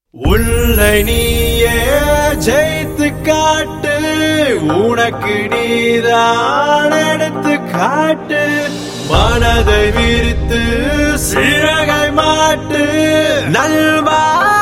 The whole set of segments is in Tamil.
உள்ளை நீயே ஜெயித்து காட்டு உனக்கு நீதான் எடுத்து காட்டு மனதை விரித்து சிறகை மாட்டு நல்வா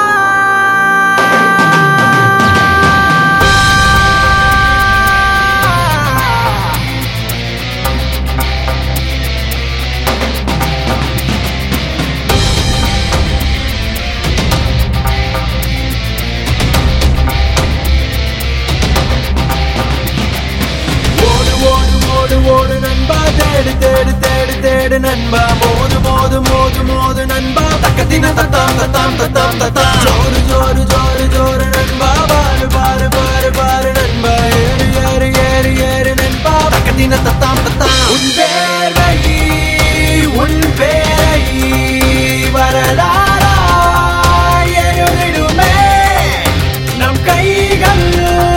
ஓடு ஓடு ஓடு ஓடு நண்பா தேடு தேடு தேடு தேடு நண்பா மோது மோது மோது மோது நண்பா தக்கத்தின தத்தாம் தத்தாம் தத்தாம் தத்தாம் ஜோரு ஜோரு ஜோரு ஜோரு நண்பா பாரு பாரு பாரு பாரு நண்பா ஏறு ஏறு ஏறு ஏறு நண்பா தக்கத்தின தத்தாம் தத்தாம் உன் பேரை உன் பேரை வரலாறா எழுதிடுமே நம் கைகள்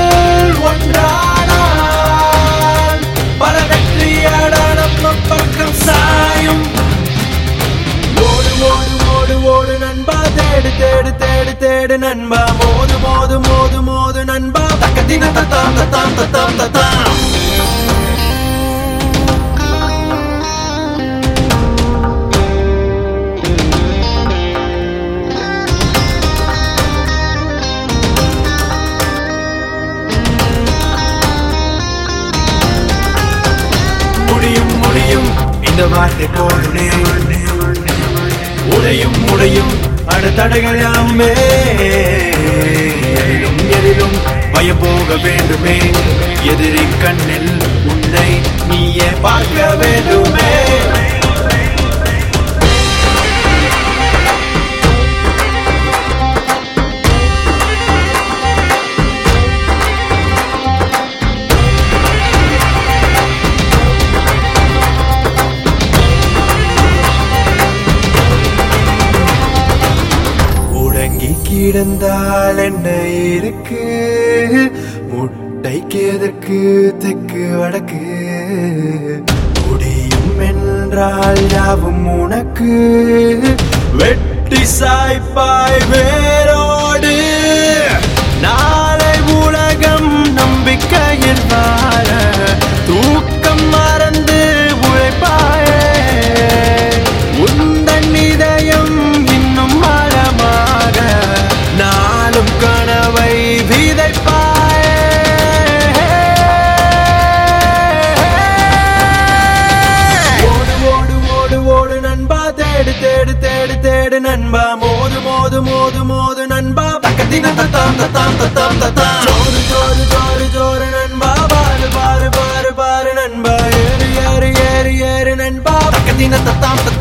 ஒன்றானால் பல வெற்றியட நம்ம பக்கம் சாயும் ஓடு ஓடு ஓடு ஓடு நண்பா தேடு தேடு தேடு தேடு நண்பா மோது மோது மோது மோது நண்பா தக்கத்தின தத்தாம் தத்தாம் தத்தாம் தத்தாம் முடியும் முடியும் இந்த வார்த்தை போதுனே உடையும் உடையும் அடுத்தடைகள் யாவுமே எதிலும் எதிலும் பயம் போக வேண்டுமே எதிரி கண்ணில் உன்னை நீயே பார்க்க வேண்டுமே உடங்கி கிடந்தால் என்ன இருக்கு முட்டைக்கு எதற்கு தெற்கு வடக்கு முடியும் என்றால் யாவும் உனக்கு வெட்டி சாய்ப்பாய் வேரோடு நாளை உலகம் நம்பிக்கையில் வாழ தூக்கம் மறந்து உழைப்பாயே உந்தன் இதயம் இன்னும் மரமாக நாளும் கனவை விதைப்பாயே ஓடு ஓடு ஓடு ஓடு நண்பா தேடு தேடு தேடு தேடு நண்பா மோது மோது மோது மோது நண்பா பக்கத்தின தத்தாம் தத்தாம் தத்தாம் தத்தாம் ஜோரு ஜோரு ஜோரு ஜோரு நண்பா பாரு பாரு பாரு பாரு நண்பா ஏறு ஏறு ஏறு ஏறு நண்பா பக்கத்தின தத்தாம் தத்தாம்